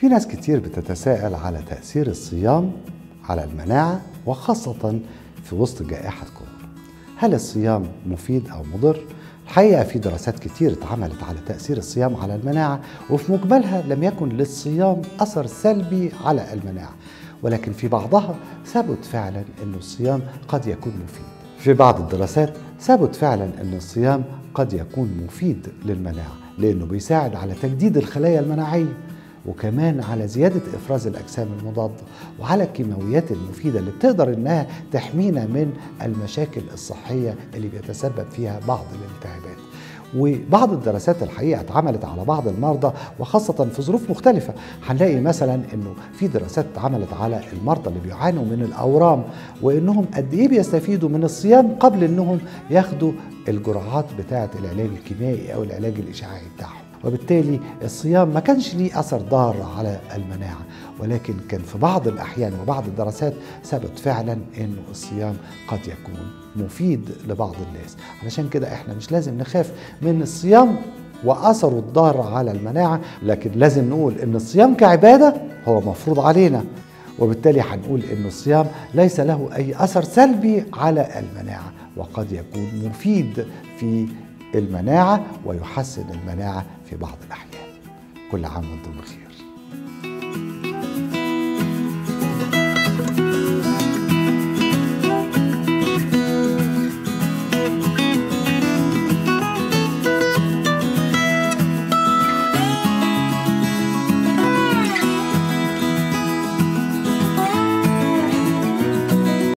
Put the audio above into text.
في ناس كتير بتتساءل على تأثير الصيام على المناعة وخاصة في وسط جائحة كورونا هل الصيام مفيد أو مضر؟ الحقيقة في دراسات كتير اتعملت على تأثير الصيام على المناعة وفي مجملها لم يكن للصيام أثر سلبي على المناعة ولكن في بعضها ثبت فعلا أن الصيام قد يكون مفيد في بعض الدراسات ثبت فعلا أن الصيام قد يكون مفيد للمناعة لأنه بيساعد على تجديد الخلايا المناعية وكمان على زيادة إفراز الأجسام المضادة وعلى الكيماويات المفيدة اللي بتقدر إنها تحمينا من المشاكل الصحية اللي بيتسبب فيها بعض الالتهابات وبعض الدراسات الحقيقه اتعملت على بعض المرضى وخاصه في ظروف مختلفه هنلاقي مثلا انه في دراسات اتعملت على المرضى اللي بيعانوا من الاورام وانهم قد ايه بيستفيدوا من الصيام قبل انهم ياخدوا الجرعات بتاعه العلاج الكيميائي او العلاج الاشعاعي بتاعهم وبالتالي الصيام ما كانش ليه اثر ضار على المناعه ولكن كان في بعض الاحيان وبعض الدراسات ثبت فعلا انه الصيام قد يكون مفيد لبعض الناس علشان كده احنا مش لازم نخاف من الصيام واثره الضار على المناعه لكن لازم نقول ان الصيام كعباده هو مفروض علينا وبالتالي هنقول ان الصيام ليس له اي اثر سلبي على المناعه وقد يكون مفيد في المناعه ويحسن المناعه في بعض الاحيان كل عام وانتم بخير